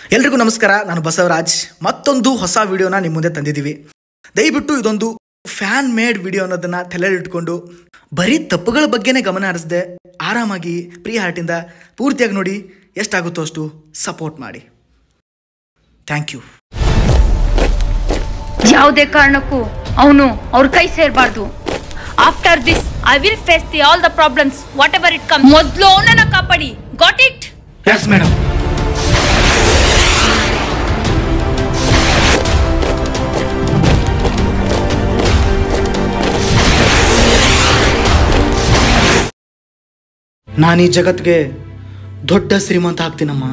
ಎಲ್ರಿಗೂ ನಮಸ್ಕಾರ ನಾನು ಬಸವರಾಜ್ ಮತ್ತೊಂದು ಹೊಸ ವಿಡಿಯೋನ ನಿಮ್ಮ ಮುಂದೆ ತಂದಿದ್ದೀವಿ ದಯವಿಟ್ಟು ಇದೊಂದು ಫ್ಯಾನ್ ಮೇಡ್ ವಿಡಿಯೋ ಅನ್ನೋದನ್ನ ತಲೆಯಲ್ಲಿ ಇಟ್ಕೊಂಡು ಬರೀ ತಪ್ಪುಗಳ ಬಗ್ಗೆನೇ ಗಮನ ಹರಿಸದೆ ಆರಾಮಾಗಿ ಪ್ರೀ ಹಾರ್ಟಿಂದ ಪೂರ್ತಿಯಾಗಿ ನೋಡಿ ಎಷ್ಟಾಗುತ್ತೋ ಅಷ್ಟು ಸಪೋರ್ಟ್ ಮಾಡಿ ಥ್ಯಾಂಕ್ ಯು ಯಾವುದೇ ಕಾರಣಕ್ಕೂ ಅವನು ಅವ್ರ ಕೈ ಸೇರಬಾರ್ದು after this I will face the all the problems whatever it come ಮೊದಲು ಅವನನ್ನ ಕಾಪಾಡಿ ಗಾಟ್ ಇಟ್ ಎಸ್ ಮೇಡಮ್ ನಾನು ಈ ಜಗತ್ಗೆ ದೊಡ್ಡ ಶ್ರೀಮಂತ ಆಗ್ತೀನಮ್ಮ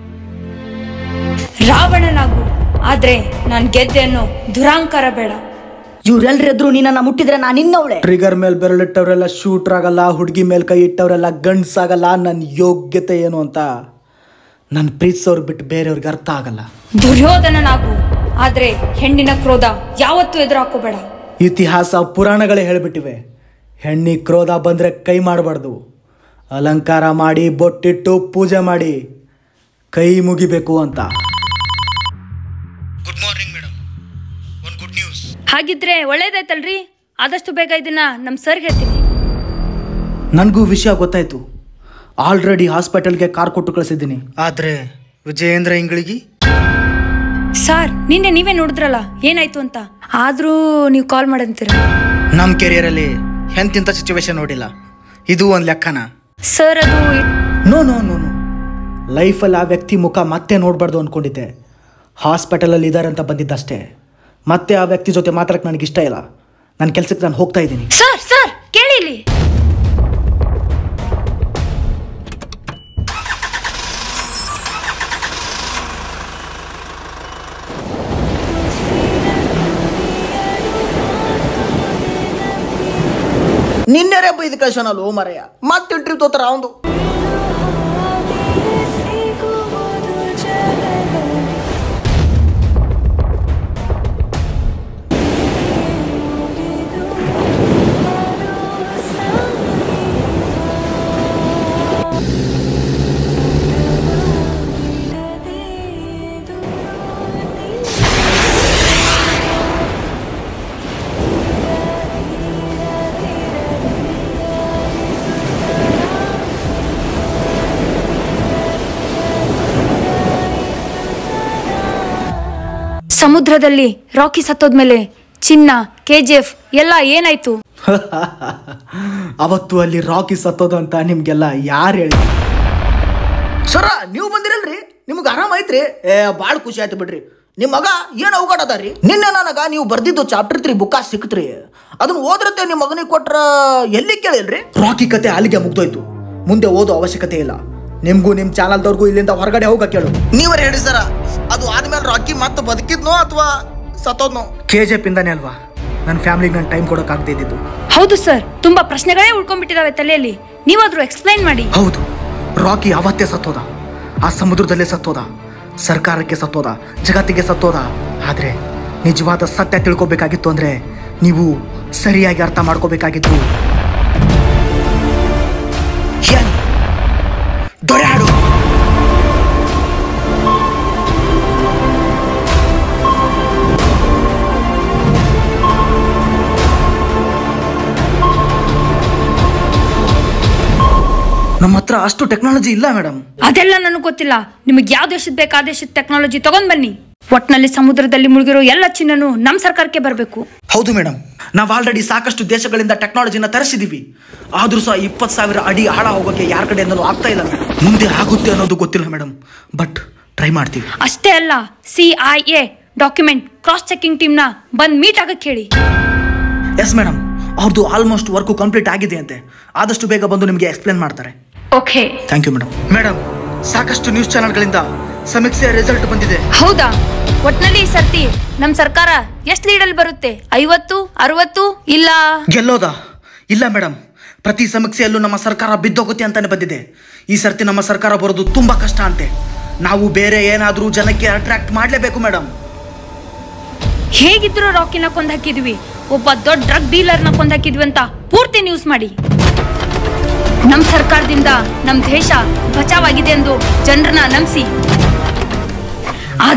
ರಾವಣನಾಗು ಆದ್ರೆ ನಾನ್ ಗೆದ್ದೆ ಅನ್ನೋ ದುರಾಂಕಾರ ಬೇಡ ಇವ್ರೆಲ್ರೆದ್ರು ನೀನನ್ನ ಮುಟ್ಟಿದ್ರೆ ನಾನು ನಿನ್ನವಳೆ ಟ್ರಿಗರ್ ಮೇಲೆ ಬೆರಳಿಟ್ಟವರೆಲ್ಲ ಶೂಟ್ರ್ ಆಗಲ್ಲ ಹುಡುಗಿ ಮೇಲೆ ಕೈ ಇಟ್ಟವರೆಲ್ಲ ಗಂಡ್ಸಾಗಲ್ಲ ನನ್ನ ಯೋಗ್ಯತೆ ಏನು ಅಂತ ನನ್ನ ಪ್ರೀತಿಸೋರ್ಗೆ ಬಿಟ್ಟು ಬೇರೆಯವ್ರಿಗೆ ಅರ್ಥ ಆಗಲ್ಲ ದುರ್ಯೋಧನನಾಗು ಆದ್ರೆ ಹೆಣ್ಣಿನ ಕ್ರೋಧ ಯಾವತ್ತೂ ಎದುರು ಹಾಕೋಬೇಡ ಇತಿಹಾಸ ಪುರಾಣಗಳೇ ಹೇಳಿಬಿಟ್ಟಿವೆ ಹೆಣ್ಣಿ ಕ್ರೋಧ ಬಂದರೆ ಕೈ ಮಾಡಬಾರ್ದು ಅಲಂಕಾರ ಮಾಡಿ ಬೊಟ್ಟಿಟ್ಟು ಪೂಜೆ ಮಾಡಿ ಕೈ ಮುಗಿಬೇಕು ಅಂತ ಗುಡ್ ಮಾರ್ನಿಂಗ್ ಮೇಡಮ್ ಒಂದು ಗುಡ್ ನ್ಯೂಸ್ ಹಾಗಿದ್ರೆ ಒಳ್ಳೇದಾಯ್ತಲ್ರಿ ಆದಷ್ಟು ಬೇಗ ಇದನ್ನ ನಮ್ ಸರ್ ಹೇಳ್ತೀನಿ ನನಗೂ ವಿಷಯ ಗೊತ್ತಾಯ್ತು ಆಲ್ರೆಡಿ ಹಾಸ್ಪಿಟಲ್ಗೆ ಕಾರ್ ಕೊಟ್ಟು ಕಳಿಸಿದ್ದೀನಿ ಆದರೆ ವಿಜಯೇಂದ್ರ ಇಂಗಳಿಗೆ ಸರ್ ನಿನ್ನೆ ನೀವೇ ನೋಡಿದ್ರಲ್ಲ ಏನಾಯ್ತು ಅಂತ ಆದ್ರೂ ನೀವು ಕಾಲ್ ಮಾಡಂತೀರ ನಮ್ಮ ಕೆರಿಯರಲ್ಲಿ ಎಂತಿಂಥ ಸಿಚುವೇಶನ್ ನೋಡಿಲ್ಲ ಇದು ಒಂದು ಲೆಕ್ಕನ ಸರ್ ಅದು ನೋ ನೋ ನೋ ನೋ ಲೈಫಲ್ಲಿ ಆ ವ್ಯಕ್ತಿ ಮುಖ ಮತ್ತೆ ನೋಡಬಾರ್ದು ಅಂದ್ಕೊಂಡಿದ್ದೆ ಹಾಸ್ಪಿಟಲಲ್ಲಿ ಇದ್ದಾರೆ ಅಂತ ಬಂದಿದ್ದಷ್ಟೇ ಮತ್ತೆ ಆ ವ್ಯಕ್ತಿ ಜೊತೆ ಮಾತಾಡಕ್ಕೆ ನನಗೆ ಇಷ್ಟ ಇಲ್ಲ ನನ್ನ ಕೆಲಸಕ್ಕೆ ನಾನು ಹೋಗ್ತಾ ಇದ್ದೀನಿ ಸರ್ ಸರ್ ಕೇಳಿ ಇಲ್ಲಿ ನಿನ್ನೆರೇ ಬೈದು ಕಳ್ಸೋನಲ್ಲ ಮರೆಯ ಮತ್ತೆ ಇಂಟ್ರಿ ತೋತಾರ ಅವಂದು ಸಮುದ್ರದಲ್ಲಿ ರಾಕಿ ಸತ್ತೋದ್ಮೇಲೆ ಚಿನ್ನ ಕೆಜಿಎಫ್ ಎಲ್ಲ ಏನಾಯ್ತು ಅವತ್ತು ಅಲ್ಲಿ ರಾಕಿ ಸತ್ತೋದು ಅಂತ ನಿಮ್ಗೆಲ್ಲ ಯಾರು ಹೇಳಿ ಸರ ನೀವು ಬಂದಿರಲ್ರಿ ನಿಮ್ಗೆ ಆರಾಮ ಐತ್ರಿ ಏ ಭಾಳ ಖುಷಿ ಆಯ್ತು ಬಿಡ್ರಿ ನಿಮ್ಮ ಮಗ ಏನು ಅವಘಾಟದ ರೀ ನಿನ್ನೆ ನನಗ ನೀವು ಬರ್ದಿದ್ದು ಚಾಪ್ಟರ್ ತ್ರೀ ಬುಕ್ಕ ಸಿಕ್ತ್ರಿ ಅದನ್ನ ಓದ್ರತ್ತೆ ನಿಮ್ಮ ಮಗನಿಗೆ ಕೊಟ್ರ ಎಲ್ಲಿ ಕೇಳಿಲ್ರಿ ರಾಕಿ ಕತೆ ಅಲ್ಲಿಗೆ ಮುಗ್ದೋಯ್ತು ಮುಂದೆ ಓದೋ ಅವಶ್ಯಕತೆ ಇಲ್ಲ ನಿಮ್ಗೂ ನಿಮ್ ಚಾನಲ್ದವ್ರಿಗೂ ಇಲ್ಲಿಂದ ಹೊರಗಡೆ ಹೋಗ ಕೇಳು ನೀವರೇ ಹೇಳಿ ಸರ ಅದು ಆದ್ಮೇಲೆ ರಾಕಿ ಮತ್ತೆ ಬದುಕಿದ್ನೋ ಅಥವಾ ಸತ್ತೋದ್ನೋ ಕೆ ಜೆ ಪಿಂದಾನೆ ಅಲ್ವಾ ನನ್ನ ಫ್ಯಾಮಿಲಿಗೆ ನಾನು ಟೈಮ್ ಕೊಡೋಕ್ಕಾಗದೇ ಇದ್ದಿದ್ದು ಹೌದು ಸರ್ ತುಂಬಾ ಪ್ರಶ್ನೆಗಳೇ ಉಳ್ಕೊಂಡ್ಬಿಟ್ಟಿದಾವೆ ತಲೆಯಲ್ಲಿ ನೀವಾದ್ರೂ ಎಕ್ಸ್ಪ್ಲೈನ್ ಮಾಡಿ ಹೌದು ರಾಕಿ ಅವತ್ತೇ ಸತ್ತೋದ ಆ ಸಮುದ್ರದಲ್ಲೇ ಸತ್ತೋದ ಸರ್ಕಾರಕ್ಕೆ ಸತ್ತೋದ ಜಗತ್ತಿಗೆ ಸತ್ತೋದ ಆದ್ರೆ ನಿಜವಾದ ಸತ್ಯ ತಿಳ್ಕೊಬೇಕಾಗಿತ್ತು ಅಂದ್ರೆ ನೀವು ಸರಿಯಾಗಿ ಅರ್ಥ ಮಾಡ್ಕೋಬೇಕಾಗಿತ್ತು ಏನ್? ದೊರೆಯಾಡು ನಮ್ಮ ಹತ್ರ ಅಷ್ಟು ಟೆಕ್ನಾಲಜಿ ಇಲ್ಲ ಮೇಡಮ್ ಅದೆಲ್ಲ ನನಗೆ ಗೊತ್ತಿಲ್ಲ ನಿಮಗೆ ಯಾವ ದೇಶದ ಬೇಕು ಆ ದೇಶದ ಟೆಕ್ನಾಲಜಿ ತಗೊಂಡ್ ಬನ್ನಿ ಒಟ್ನಲ್ಲಿ ಸಮುದ್ರದಲ್ಲಿ ಮುಳುಗಿರೋ ಎಲ್ಲ ಚಿನ್ನನು ನಮ್ ಸರ್ಕಾರಕ್ಕೆ ಬರಬೇಕು ಹೌದು ಮೇಡಮ್ ನಾವು ಆಲ್ರೆಡಿ ಸಾಕಷ್ಟು ದೇಶಗಳಿಂದ ಟೆಕ್ನಾಲಜಿನ ತರಿಸಿದೀವಿ ಆದ್ರೂ ಸಹ ಇಪ್ಪತ್ತು ಸಾವಿರ ಅಡಿ ಆಳ ಹೋಗೋಕೆ ಯಾರ ಕಡೆಯಿಂದಲೂ ಆಗ್ತಾ ಇಲ್ಲ ಮೇಡಮ್ ಮುಂದೆ ಆಗುತ್ತೆ ಅನ್ನೋದು ಗೊತ್ತಿಲ್ಲ ಮೇಡಮ್ ಬಟ್ ಟ್ರೈ ಮಾಡ್ತೀವಿ ಅಷ್ಟೇ ಅಲ್ಲ C I A document cross checking ಟೀಮ್ನ ಬಂದ್ ಮೀಟ್ ಆಗಕ್ಕೆ ಹೇಳಿ ಎಸ್ ಮೇಡಮ್ ಅವ್ರದ್ದು ಆಲ್ಮೋಸ್ಟ್ ವರ್ಕು ಕಂಪ್ಲೀಟ್ ಆಗಿದೆ ಅಂತೆ ಆದಷ್ಟು ಬೇಗ ಬಂದು ನಿಮಗೆ ಎಕ್ಸ್ಪ್ಲೇನ್ ಮಾಡ್ತಾರೆ okay thank you madam madam ಸಾಕಷ್ಟು ನ್ಯೂಸ್ ಚಾನೆಲ್ಗಳಿಂದ ಸಮೀಕ್ಷೆಯ ರಿಸಲ್ಟ್ ಬಂದಿದೆ ಹೌದಾ ಒಟ್ನಲ್ಲಿ ಈ ಸರ್ತಿ ನಮ್ ಸರ್ಕಾರ ಎಷ್ಟ್ ಲೀಡಲ್ಲಿ ಬರುತ್ತೆ ಐವತ್ತು ಅರವತ್ತು ಇಲ್ಲ ಗೆಲ್ಲೋದಾ ಇಲ್ಲ ಮೇಡಮ್ ಪ್ರತಿ ಸಮೀಕ್ಷೆಯಲ್ಲೂ ನಮ್ಮ ಸರ್ಕಾರ ಬಿದ್ದೋಗುತ್ತೆ ಅಂತಾನೆ ಬಂದಿದೆ ಈ ಸರ್ತಿ ನಮ್ಮ ಸರ್ಕಾರ ಬರೋದು ತುಂಬಾ ಕಷ್ಟ ಅಂತೆ ನಾವು ಬೇರೆ ಏನಾದರೂ ಜನಕ್ಕೆ ಅಟ್ರಾಕ್ಟ್ ಮಾಡಲೇಬೇಕು ಮೇಡಮ್ ಹೇಗಿದ್ರು ರಾಕಿನ ಕೊಂದ್ ಹಾಕಿದ್ವಿ ಒಬ್ಬ ದೊಡ್ಡ ಡ್ರಗ್ ಡೀಲರ್ನ ಕೊಂದ್ ಹಾಕಿದ್ವಿ ಅಂತ ಪೂರ್ತಿ ನ್ಯೂಸ್ ಮಾಡಿ ನಮ್ ಸರ್ಕಾರದಿಂದ ನಮ್ ದೇಶ ಬಚಾವಾಗಿದೆ ಎಂದು ಜನರನ್ನ ನಂಬಿಸಿ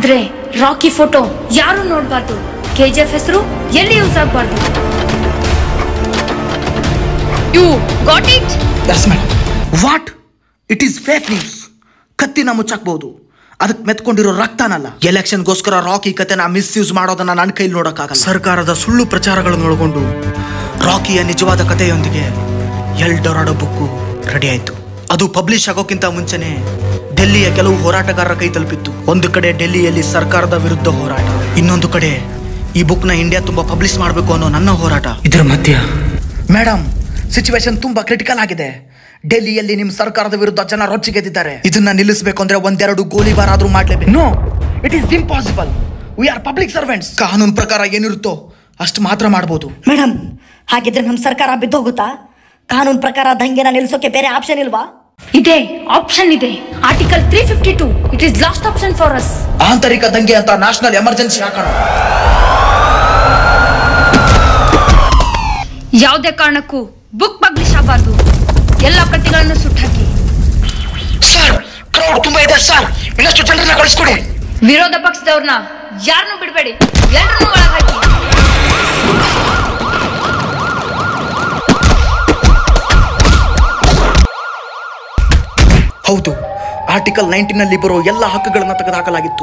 ಆದ್ರೆ ರಾಕಿ ಫೋಟೋ ಯಾರು ನೋಡ್ಬಾರ್ದು ಕೆ ಜಿ ಎಫ್ ಹೆಸರು ಎಲ್ಲಿ ಯೂಸ್ ಆಗ್ಬಾರ್ದು you got it yes madam what it is fake news ಕತ್ತಿನ ಮುಚ್ಚಾಕ್ಬಹುದು ಅದಕ್ಕೆ ಮೆತ್ಕೊಂಡಿರೋ ರಕ್ತನಲ್ಲ ಎಲೆಕ್ಷನ್ಗೋಸ್ಕರ ರಾಕಿ ಕತೆನ ಮಿಸ್ಯೂಸ್ ಮಾಡೋದನ್ನ ನನ್ನ ಕೈಲಿ ನೋಡೋಕ್ಕಾಗಲ್ಲ ಸರ್ಕಾರದ ಸುಳ್ಳು ಪ್ರಚಾರಗಳನ್ನು ಒಳಗೊಂಡು ರಾಕಿಯ ನಿಜವಾದ ಕಥೆಯೊಂದಿಗೆ ಎಲ್ ಡೊರಾಡೋ ಬುಕ್ಕು ರೆಡಿ ಆಯ್ತು ಅದು ಪಬ್ಲಿಷ್ ಆಗೋಕ್ಕಿಂತ ಮುಂಚೆನೆ ಡೆಲ್ಲಿಯ ಕೆಲವು ಹೋರಾಟಗಾರರ ಕೈ ತಲುಪಿತ್ತು ಒಂದು ಕಡೆ ಡೆಲ್ಲಿಯಲ್ಲಿ ಸರ್ಕಾರದ ವಿರುದ್ಧ ಹೋರಾಟ ಇನ್ನೊಂದು ಕಡೆ ಈ ಬುಕ್ನ ಇಂಡಿಯಾ ತುಂಬಾ ಪಬ್ಲಿಷ್ ಮಾಡಬೇಕು ಅನ್ನೋ ನನ್ನ ಹೋರಾಟ ಇದರ ಮಧ್ಯ ಮೇಡಮ್ ಸಿಚುವೇಶನ್ ತುಂಬಾ ಕ್ರಿಟಿಕಲ್ ಆಗಿದೆ ಡೆಲ್ಲಿಯಲ್ಲಿ ನಿಮ್ ಸರ್ಕಾರದ ವಿರುದ್ಧ ಜನ ರೊಚ್ಚಿಗೆದ್ದಿದ್ದಾರೆ ಇದನ್ನ ನಿಲ್ಲಿಸಬೇಕು ಅಂದ್ರೆ ಒಂದೆರಡು ಗೋಲಿಬಾರ್ ಆದ್ರೂ ಮಾಡ್ಲೇಬೇಕು no it is impossible we are public servants ಕಾನೂನು ಪ್ರಕಾರ ಏನಿರುತ್ತೋ ಅಷ್ಟು ಮಾತ್ರ ಮಾಡಬಹುದು ಮೇಡಮ್ ಹಾಗಿದ್ರೆ ನಮ್ಮ ಸರ್ಕಾರ ಬಿದ್ದೋಗುತ್ತಾ ಕಾನೂನು ಪ್ರಕಾರ ದಂಗೆನ ನಿಲ್ಲಿಸೋಕೆ ಬೇರೆ ಆಪ್ಷನ್ ಇಲ್ವಾ ಇದೆ ಆಪ್ಷನ್ ಇದೆ article three fifty two it is last option for us ಆಂತರಿಕ ದಂಗೆ ಅಂತ ನ್ಯಾಷನಲ್ ಎಮರ್ಜೆನ್ಸಿ ಹಾಕೋಣ ಯಾವುದೇ ಕಾರಣಕ್ಕೂ ಬುಕ್ ಪಬ್ಲಿಷ್ ಆಗಬಾರ್ದು ಎಲ್ಲ ಪ್ರತಿಗಳನ್ನು ಸುಟ್ಟಾಕಿ ಸರ್ ಕ್ರೌಡ್ ತುಂಬಾ ಇದೆ ಸರ್ ಇನ್ನಷ್ಟು ಜನರನ್ನ ಕಳಿಸ್ಕೊಡಿ ವಿರೋಧ ಪಕ್ಷದವ್ರನ್ನ ಯಾರನ್ನೂ ಬಿಡಬೇಡಿ ಎಲ್ಲರನ್ನೂ ಒಳಗಾಕಿ ಹೌದು ಆರ್ಟಿಕಲ್ ನೈನ್ಟೀನ್ ನಲ್ಲಿ ಬರೋ ಎಲ್ಲ ಹಕ್ಕುಗಳನ್ನ ತೆಗೆದುಹಾಕಲಾಗಿತ್ತು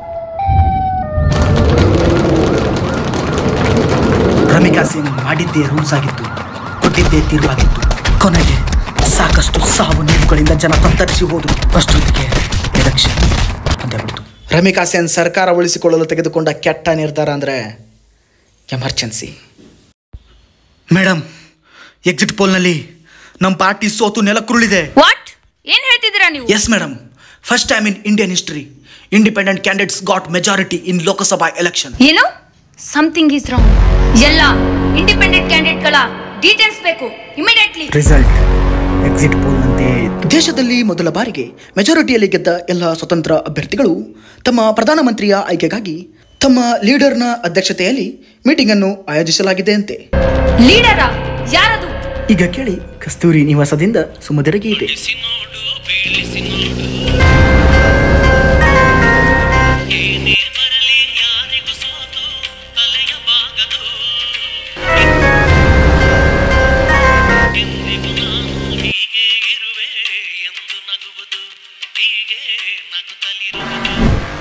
ರಮಿಕಾ ಸಿಂಗ್ ಮಾಡಿದ್ದೇ ರೂಲ್ಸ್ ಆಗಿತ್ತು ಕೊಟ್ಟಿದ್ದೇ ತೀರ್ಪಾಗಿತ್ತು ಕೊನೆಗೆ ಸಾಕಷ್ಟು ಸಾವು ನೋವುಗಳಿಂದ ಜನ ತತ್ತರಿಸಿ ಹೋದ್ರು ಅಷ್ಟೊತ್ತಿಗೆ ಎಲೆಕ್ಷನ್ ಮುಂದೆ ಬಿಡ್ತು ರಮಿಕಾ ಸೇನ್ ಸರ್ಕಾರ ಉಳಿಸಿಕೊಳ್ಳಲು ತೆಗೆದುಕೊಂಡ ಕೆಟ್ಟ ನಿರ್ಧಾರ ಅಂದ್ರೆ ಎಮರ್ಜೆನ್ಸಿ ಮೇಡಮ್ ಎಕ್ಸಿಟ್ ಪೋಲ್ನಲ್ಲಿ ನಮ್ಮ ಪಾರ್ಟಿ ಸೋತು ನೆಲಕ್ಕುರುಳಿದೆ ವಾಟ್ ಏನ್ ಹೇಳ್ತಿದ್ದೀರಾ ನೀವು yes madam first time in Indian history independent candidates got majority in Lok Sabha election ಏನು ಸಮಥಿಂಗ್ ಇಸ್ ರಾಂಗ್ ಎಲ್ಲ ಇಂಡಿಪೆಂಡೆಂಟ್ ಕ್ಯಾಂಡಿಡೇಟ್ಗಳ ಡೀಟೇಲ್ಸ್ ಬೇಕು ಇಮಿಡಿಯೇಟ್ಲಿ ರಿಸಲ್ಟ್ ಎಕ್ಸಿಟ್ ಪೋಲ್ನಂತೆ ದೇಶದಲ್ಲಿ ಮೊದಲ ಬಾರಿಗೆ ಮೆಜಾರಿಟಿಯಲ್ಲಿ ಗೆದ್ದ ಎಲ್ಲ ಸ್ವತಂತ್ರ ಅಭ್ಯರ್ಥಿಗಳು ತಮ್ಮ ಪ್ರಧಾನಮಂತ್ರಿಯ ಆಯ್ಕೆಗಾಗಿ ತಮ್ಮ ಲೀಡರ್ನ ಅಧ್ಯಕ್ಷತೆಯಲ್ಲಿ ಮೀಟಿಂಗ್ ಅನ್ನು ಆಯೋಜಿಸಲಾಗಿದೆ ಅಂತೆ ಲೀಡರಾ ಯಾರದು ಈಗ ಕೇಳಿ ಕಸ್ತೂರಿ ನಿವಾಸದಿಂದ ಸುಮಧುರ ಗೀತೆ ಬೀಳಿಸಿ ನೋಡು ಬೀಳಿಸಿ ನೋಡು ಏನೇ ಬರಲಿ ಯಾರಿಗೂ ಸೋತು ಅಲೆಯಬಾಗದು ಎಂದಿಗೂ ನಾನು ಹೀಗೆ ಇರುವೆ ಎಂದು ನಗುವುದು ಹೀಗೆ ನಗುತ್ತಲಿರುವುದು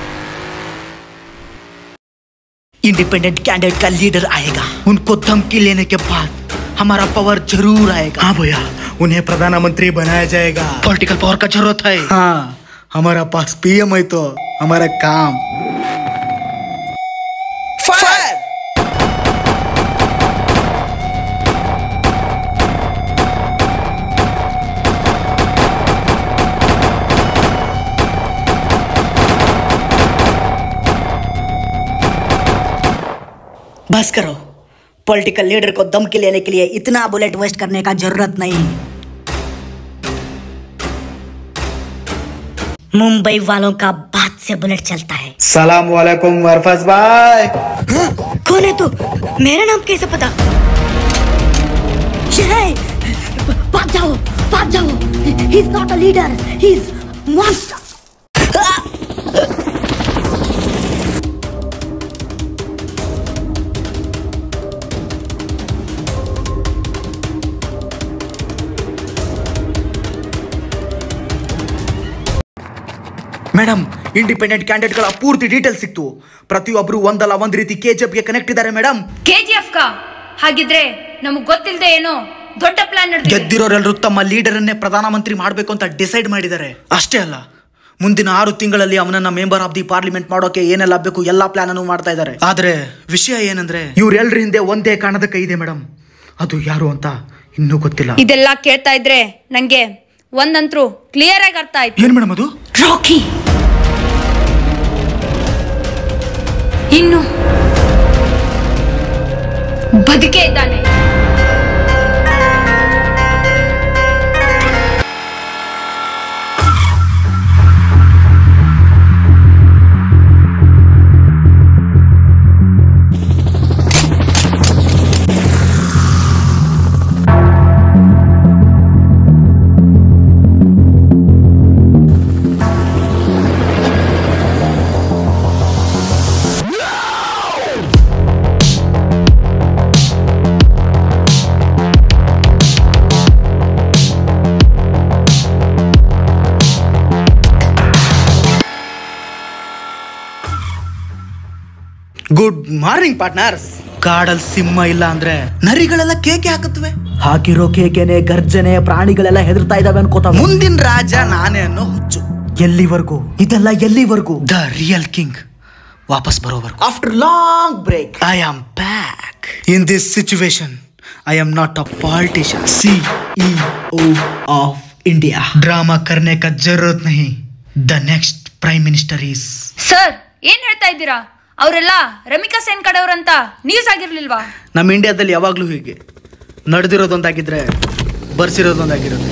इंडिपेंडेंट कैंडिडेट का लीडर आएगा उनको धमकी लेने के बाद हमारा पावर जरूर आएगा हाँ भैया उन्हें प्रधानमंत्री बनाया जाएगा पॉलिटिकल पावर का जरूरत है हाँ हमारा पास पीएम है तो हमारा काम फायर बस करो पॉलिटिकल लीडर को धमकी लेने के लिए इतना बुलेट वेस्ट करने का जरूरत नहीं मुंबई वालों का बात से बुलेट चलता है सलाम वालेकुम वरफस भाई कौन है तू मेरा नाम कैसे पता ये भाग जाओ भाग जाओ he is not a leader he is monster madam independent ಕ್ಯಾಂಡಿಡೇಟ್ಗಳ ಪೂರ್ತಿ ಡೀಟೇಲ್ ಸಿಕ್ತು ಪ್ರತಿಯೊಬ್ಬರು ಒಂದಲ್ಲ ಒಂದ್ ರೀತಿ ಕೆಜಿಎಫ್ಗೆ ಕನೆಕ್ಟ್ ಇದ್ದಾರೆ ಮೇಡಮ್ ಕೆ ಜಿ ಎಫ್ ಕಾ ಹಾಗಿದ್ರೆ ನಮಗ್ ಗೊತ್ತಿಲ್ಲದೆ ಏನೋ ದೊಡ್ಡ ಪ್ಲಾನ್ ನಡೆದಿದೆ ಗೆದ್ದಿರೋರೆಲ್ಲರೂ ತಮ್ಮ ಲೀಡರ್ ಅನ್ನೇ ಪ್ರಧಾನಮಂತ್ರಿ ಮಾಡಬೇಕು ಅಂತ ಡಿಸೈಡ್ ಮಾಡಿದ್ದಾರೆ ಅಷ್ಟೇ ಅಲ್ಲ ಮುಂದಿನ ಆರು ತಿಂಗಳಲ್ಲಿ ಅವನನ್ನ ಮೆಂಬರ್ ಆಫ್ ದಿ ಪಾರ್ಲಿಮೆಂಟ್ ಮಾಡೋಕೆ ಏನೆಲ್ಲ ಬೇಕು ಎಲ್ಲಾ ಪ್ಲಾನ್ ಅನ್ನು ಮಾಡ್ತಾ ಇದ್ದಾರೆ ಆದ್ರೆ ವಿಷಯ ಏನಂದ್ರೆ ಇವ್ರೆಲ್ರ ಹಿಂದೆ ಒಂದೇ ಕಾರಣದ ಕೈ ಇದೆ ಮೇಡಮ್ ಅದು ಯಾರು ಅಂತ ಇನ್ನೂ ಗೊತ್ತಿಲ್ಲ ಇದೆಲ್ಲ ಕೇಳ್ತಾ ಇದ್ರೆ ನಂಗೆ ಒಂದಂತ್ರು ಕ್ಲಿಯರ್ ಆಗಿ ಅರ್ಥ ಆಯ್ತು ಏನ್ ಮೇಡಮ್ ಅದು ರಾಕಿ ಇನ್ನು ಬದುಕೇ ಇದ್ದಾನೆ ಗುಡ್ ಮಾರ್ನಿಂಗ್ ಪಾರ್ಟ್ನರ್ಸ್ ಕಾಡಲ್ ಸಿಂಹ ಇಲ್ಲ ಅಂದ್ರೆ ನರಿಗಳೆಲ್ಲ ಕೇಕೆ ಹಾಕತ್ವೆ ಹಾಕಿರೋ ಕೇಕೆನೆ ಗರ್ಜನೆ ಪ್ರಾಣಿಗಳೆಲ್ಲ ಹೆದರ್ತಾ ಇದಾವೆ ಅನ್ಕೋತಾವ ಮುಂದಿನ ರಾಜ ನಾನೇ ಅನ್ನೋ ಹುಚ್ಚು ಎಲ್ಲಿವರೆಗೂ ಇದೆಲ್ಲ ಎಲ್ಲಿವರೆಗೂ ದ ರಿಯಲ್ ಕಿಂಗ್ ವಾಪಸ್ ಬರೋವರೆಗೂ after long break I am back in this situation I am not a politician C E O of India drama करने का जरूरत नहीं the next prime minister is sir ಏನ್ ಹೇಳ್ತಾ ಇದ್ದೀರಾ ಅವರೆಲ್ಲ ರಮಿಕಾ ಸೇನ್ ಕಡೆಯವ್ರಂತ ನ್ಯೂಸ್ ಆಗಿರ್ಲಿಲ್ವಾ ನಮ್ಮ ಇಂಡಿಯಾದಲ್ಲಿ ಯಾವಾಗಲೂ ಹೀಗೆ ನಡೆದಿರೋದೊಂದಾಗಿದ್ರೆ ಬರ್ಸಿರೋದೊಂದಾಗಿರುತ್ತೆ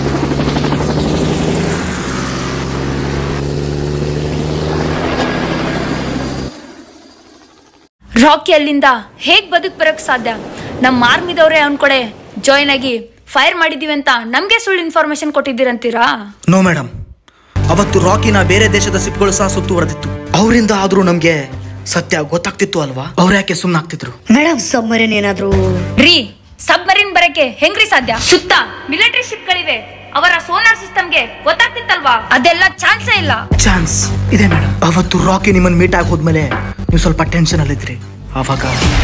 ರಾಕಿ ಅಲ್ಲಿಂದ ಹೇಗ್ ಬದುಕ್ ಬರಕ್ ಸಾಧ್ಯ ನಮ್ಮ ಆರ್ಮಿದವ್ರೆ ಅವನ್ ಕಡೆ ಜಾಯ್ನ್ ಆಗಿ ಫೈರ್ ಮಾಡಿದೀವಿ ಅಂತ ನಮ್ಗೆ ಸುಳ್ಳು ಇನ್ಫಾರ್ಮೇಶನ್ ಕೊಟ್ಟಿದ್ದೀರಂತೀರಾ ನೋ ಮೇಡಮ್ ಅವತ್ತು ರಾಕಿನ ಬೇರೆ ದೇಶದ ಸಿಪ್ಗಳು ಸಹ ಸುತ್ತುವರೆದಿತ್ತು ಅವರಿಂದ ಆದ್ರೂ ನಮ್ಗೆ ಸತ್ಯ ಗೊತ್ತಾಗ್ತಿತ್ತು ಅಲ್ವಾ ಅವ್ರು ಯಾಕೆ ಸುಮ್ಮನಾಗ್ತಿದ್ರು ಮೇಡಮ್ ಸಬ್ಮರೀನ್ ಏನಾದ್ರು ರೀ ಸಬ್ಮರೀನ್ ಬರಕ್ಕೆ ಹೆಂಗ್ರಿ ಸಾಧ್ಯ ಸುತ್ತ ಮಿಲಿಟರಿ ಶಿಪ್ ಗಳಿವೆ ಅವರ ಸೋನಾರ್ ಸಿಸ್ಟಮ್ಗೆ ಗೊತ್ತಾಗ್ತಿತ್ತಲ್ವಾ ಅದೆಲ್ಲ ಚಾನ್ಸೇ ಇಲ್ಲ ಚಾನ್ಸ್ ಇದೆ ಮೇಡಮ್ ಅವತ್ತು ರಾಕಿ ನಿಮ್ಮನ್ನ ಮೀಟ್ ಆಗಿ ಹೋದ್ಮೇಲೆ ನೀವು ಸ್ವಲ್ಪ ಟೆನ್ಷನ್ ಅಲ್ಲಿದ್ರಿ ಅವಾಗ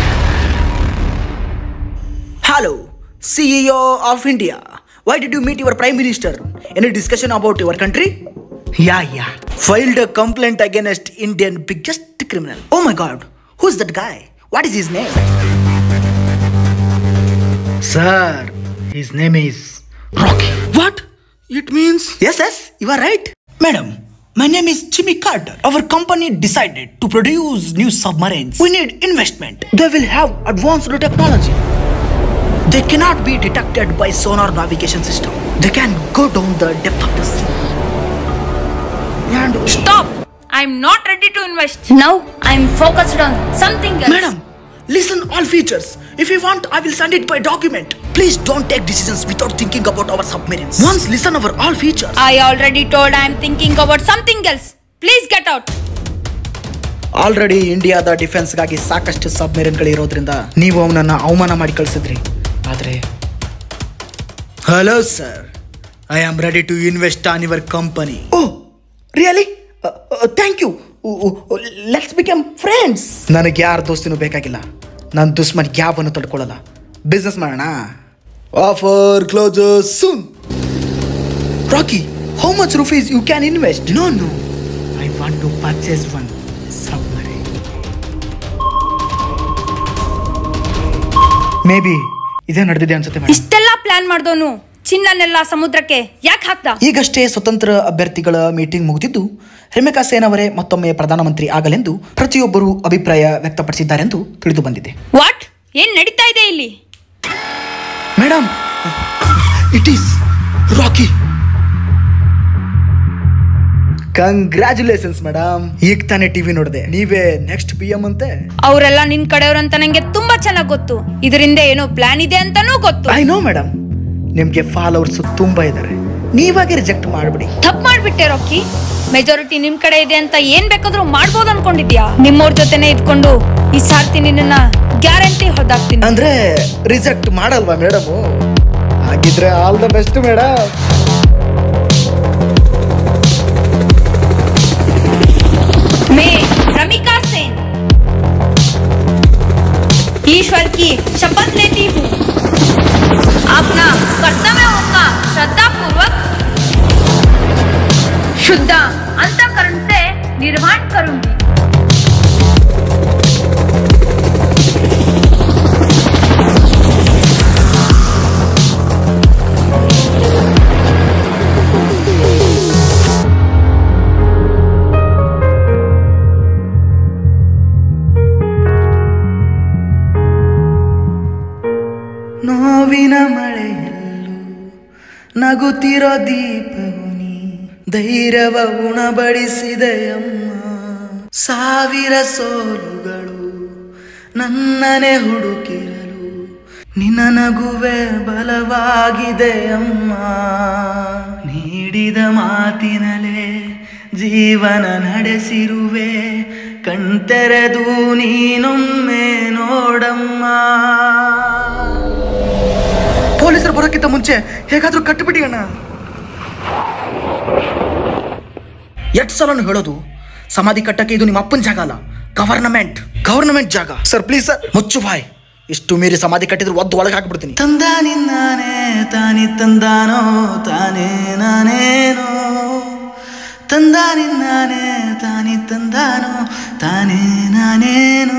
hello C E O of India why did you meet your prime minister any discussion about your country yeah yeah filed a complaint against Indian biggest criminal oh my god who is that guy what is his name Sir, his name is Rocky. What? It means. Yes, yes, you are right. Madam, my name is Jimmy Carter. Our company decided to produce new submarines. We need investment. They will have advanced technology. They cannot be detected by sonar navigation system. They can go down the depth of the sea. And stop I am not ready to invest now I am focused on something Madam, listen all features. If you want, I will send it by document. Please don't take decisions without thinking about our submarines. Once listen our all features. I already told I am thinking about something else please get out already ಇಂಡಿಯಾದ ಡಿಫೆನ್ಸ್ಗಾಗಿ ಸಾಕಷ್ಟು ಸಬ್ಮೆರಿನ್ಗಳಿರೋದ್ರಿಂದ ನೀವು ಅವನನ್ನ ಅವಮಾನ ಮಾಡಿ ಕಳಿಸಿದ್ರಿ ಆದರೆ hello sir I am ready to invest on your company oh really thank you let's become friends ನನಗೆ ಯಾರ ದೋಸ್ತಿನೂ ಬೇಕಾಗಿಲ್ಲ ನನ್ನ ದುಶ್ಮನ್ ಯಾವನ್ನು ತಡ್ಕೊಳ್ಳಲ್ಲ ಬಿಸ್ನೆಸ್ ಮಾಡೋಣ offer close soon Rocky how much rupees you can invest no no I want to purchase one submarine maybe ಇದೇ ನಡೆದಿದೆ ಅನ್ಸುತ್ತೆ ಮೇಡಮ್ ಇಷ್ಟೆಲ್ಲ ಪ್ಲಾನ್ ಮಾಡ್ದೋನು ಚಿನ್ನನೆಲ್ಲ ಸಮುದ್ರಕ್ಕೆ ಯಾಕೆ ಹಾಕ್ದ ಈಗಷ್ಟೇ ಸ್ವತಂತ್ರ ಅಭ್ಯರ್ಥಿಗಳ ಮೀಟಿಂಗ್ ಮುಗಿದಿದ್ದು ರೆಮೆಕಾ ಸೇನ್ ಅವರೇ ಮತ್ತೊಮ್ಮೆ ಪ್ರಧಾನಮಂತ್ರಿ ಆಗಲೆಂದು ಪ್ರತಿಯೊಬ್ಬರು ಅಭಿಪ್ರಾಯ ವ್ಯಕ್ತಪಡಿಸಿದ್ದಾರೆಂದು ತಿಳಿದು ಬಂದಿದೆ ವಾಟ್ ಏನ್ ನಡೀತಾ ಇದೆ ಇಲ್ಲಿ madam it is Rocky congratulations madam ಈಗ ತಾನೇ ಟಿವಿ ನೋಡಿದೆ ನೀವೇ ನೆಕ್ಸ್ಟ್ ಪಿ ಎಂ ಅಂತೆ ಅವರೆಲ್ಲ ನಿನ್ ಕಡೆಯವ್ರಂತ ನಂಗೆ ತುಂಬಾ ಚೆನ್ನಾಗ್ ಗೊತ್ತು ಇದರಿಂದ ಏನೋ ಪ್ಲಾನ್ ಇದೆ ಅಂತಾನೂ ಗೊತ್ತು ಐ ನೋ ಮೇಡಮ್ ನಿಮ್ಗೆ ಫಾಲೋವರ್ಸ್ ತುಂಬಾ ಇದ್ದಾರೆ ನೀವಾಗೆ ರಿಜೆಕ್ಟ್ ಮಾಡ್ಬಿಡಿ ತಪ್ಪು ಮಾಡ್ಬಿಟ್ಟೆ ರಾಕಿ ಮೆಜಾರಿಟಿ ನಿಮ್ ಕಡೆ ಇದೆ ಅಂತ ಏನ್ ಬೇಕಾದ್ರೂ ಮಾಡ್ಬೋದು ಅನ್ಕೊಂಡಿದ್ಯಾ ನಿಮ್ಮವ್ರ ಜೊತೆನೆ ಇದ್ಕೊಂಡು ಈ ಸಾರ್ತಿ ನಿನ್ನ ಗ್ಯಾರಂಟಿ ಹೊದಾಕ್ತೀನಿ ಅಂದ್ರೆ ರಿಜೆಕ್ಟ್ ಮಾಡಲ್ವಾ ಮೇಡಮ್ ಹಾಗಿದ್ರೆ ಆಲ್ ದ ಬೆಸ್ಟ್ ಮೇಡಮ್ मैं रमिका सेन ईश्वर की शपथ लेती हूँ अपना कर्तव्यों का श्रद्धा पूर्वक शुद्ध अंतकरण से निर्वहन करूंगी ನೋವಿನ ಮಳೆಯಲ್ಲೂ ನಗುತ್ತಿರೋ ದೀಪವು ನೀ ಧೈರ್ಯವ ಉಣಬಡಿಸಿದೆಯಮ್ಮ ಸಾವಿರ ಸೋಲುಗಳು ನನ್ನನೆ ಹುಡುಕಿರಲು ನಿನ್ನ ನಗುವೆ ಬಲವಾಗಿದೆ ಅಮ್ಮ ನೀಡಿದ ಮಾತಿನಲೇ ಜೀವನ ನಡೆಸಿರುವೆ ಕಣ್ತೆರೆದು ನೀನೊಮ್ಮೆ ನೋಡಮ್ಮ ಪೊಲೀಸರು ಬರೋಕ್ಕಿಂತ ಮುಂಚೆ ಹೇಗಾದ್ರೂ ಕಟ್ಟಿಬಿಡಿ ಅಣ್ಣ ಎಷ್ಟು ಸಲ ಹೇಳೋದು ಸಮಾಧಿ ಕಟ್ಟಕ್ಕೆ ಇದು ನಿಮ್ಮ ಅಪ್ಪನ ಜಾಗ ಅಲ್ಲ ಗವರ್ನಮೆಂಟ್ ಗವರ್ನಮೆಂಟ್ ಜಾಗ ಸರ್ ಪ್ಲೀಸ್ ಸರ್ ಮುಚ್ಚು ಬಾಯ್ ಇಷ್ಟು ಮೀರಿ ಸಮಾಧಿ ಕಟ್ಟಿದ್ರೆ ಒದ್ದು ಒಳಗೆ ಹಾಕ್ಬಿಡ್ತೀನಿ ತಂದಾನಿನ್ನಾನೆ ತಾನಿ ತಂದಾನೋ ತಾನೇ ನಾನೇನೋ ತಂದಾನಿನ್ನಾನೆ ತಾನಿ ತಂದಾನೋ ತಾನೇ ನಾನೇನೋ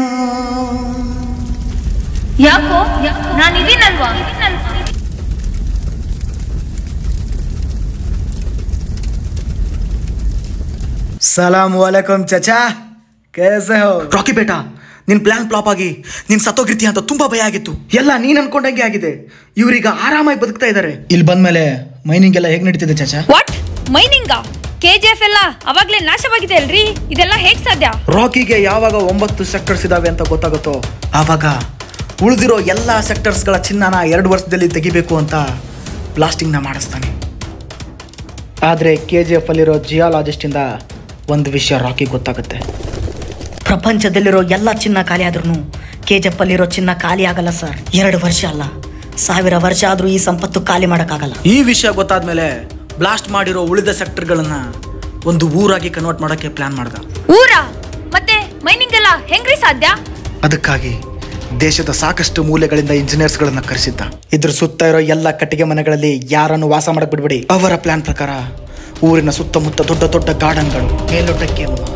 ಯಾಕೋ ನಾನು ಇದೀನಲ್ವಾ ಸಲಾಮ್ ವಾಲೇಕುಮ್ ಚಚಾ ಕೇಸೆ ಹೋ ರಾಕಿ ಬೇಟಾ ನಿನ್ ಪ್ಲಾನ್ ಫ್ಲಾಪ್ ಆಗಿ ನೀನ್ ಸತ್ತೋಗಿರ್ತಿ ಅಂತ ತುಂಬಾ ಭಯ ಆಗಿತ್ತು ಎಲ್ಲ ನೀನ್ ಅನ್ಕೊಂಡಂಗೆ ಆಗಿದೆ ಇವ್ರೀಗ ಆರಾಮಾಗಿ ಬದುಕ್ತಾ ಇದ್ದಾರೆ ಇಲ್ಲಿ ಬಂದ್ಮೇಲೆ ಮೈನಿಂಗ್ ಎಲ್ಲ ಹೇಗ್ ನಡೀತಿದೆ ಚಚಾ what mining K G F ಎಲ್ಲ ಅವಾಗ್ಲೇ ನಾಶವಾಗಿದೆ ಅಲ್ರಿ ಇದೆಲ್ಲ ಹೇಗ್ ಸಾಧ್ಯ ರಾಕಿಗೆ ಯಾವಾಗ ಒಂಬತ್ತು ಸೆಕ್ಟರ್ಸ್ ಇದಾವೆ ಅಂತ ಗೊತ್ತಾಗುತ್ತೋ ಆವಾಗ ಉಳಿದಿರೋ ಎಲ್ಲ ಸೆಕ್ಟರ್ಸ್ಗಳ ಚಿನ್ನನ ಎರಡು ವರ್ಷದಲ್ಲಿ ತೆಗಿಬೇಕು ಅಂತ ಬ್ಲಾಸ್ಟಿಂಗ್ನ ಮಾಡಿಸ್ತಾನೆ ಆದರೆ ಕೆ ಜಿ ಎಫ್ ಅಲ್ಲಿರೋ ಜಿಯಾಲಜಿಸ್ಟಿಂದ ಒಂದು ವಿಷಯ ರಾಕಿ ಗೊತ್ತಾಗುತ್ತೆ ಪ್ರಪಂಚದಲ್ಲಿರೋ ಎಲ್ಲ ಚಿನ್ನ ಖಾಲಿ ಆದ್ರೂ ಕೆ ಅಲ್ಲಿರೋ ಚಿನ್ನ ಖಾಲಿ ಆಗಲ್ಲ ಸರ್ ಎರಡು ವರ್ಷ ಅಲ್ಲ ಸಾವಿರ ವರ್ಷ ಆದ್ರೂ ಈ ಸಂಪತ್ತು ಖಾಲಿ ಮಾಡೋಕ್ಕಾಗಲ್ಲ ಈ ವಿಷಯ ಗೊತ್ತಾದ್ಮೇಲೆ ಬ್ಲಾಸ್ಟ್ ಮಾಡಿರೋ ಉಳಿದ ಸೆಕ್ಟರ್ಗಳನ್ನ ಒಂದು ಊರಾಗಿ ಕನ್ವರ್ಟ್ ಮಾಡೋಕ್ಕೆ ಪ್ಲಾನ್ ಮಾಡ್ದ ಊರ ಮತ್ತೆ ಮೈನಿಂಗ್ ಎಲ್ಲ ಹೆಂಗ್ರಿ ಸಾಧ್ಯ ಅದಕ್ಕಾಗಿ ದೇಶದ ಸಾಕಷ್ಟು ಮೂಲೆಗಳಿಂದ ಇಂಜಿನಿಯರ್ಸ್ಗಳನ್ನ ಕರೆಸಿದ್ದ ಇದ್ರ ಸುತ್ತ ಇರೋ ಎಲ್ಲ ಕಟ್ಟಿಗೆ ಮನೆಗಳಲ್ಲಿ ಯಾರನ್ನು ವಾಸ ಮಾಡಕ್ ಬಿಡ್ಬೇಡಿ ಅವರ ಪ್ಲಾನ್ ಪ್ರಕಾರ ಊರಿನ ಸುತ್ತಮುತ್ತ ದೊಡ್ಡ ದೊಡ್ಡ ಗಾರ್ಡನ್ಗಳು ಮೇಲೋಟಕ್ಕೆ ಮಾತ್ರ.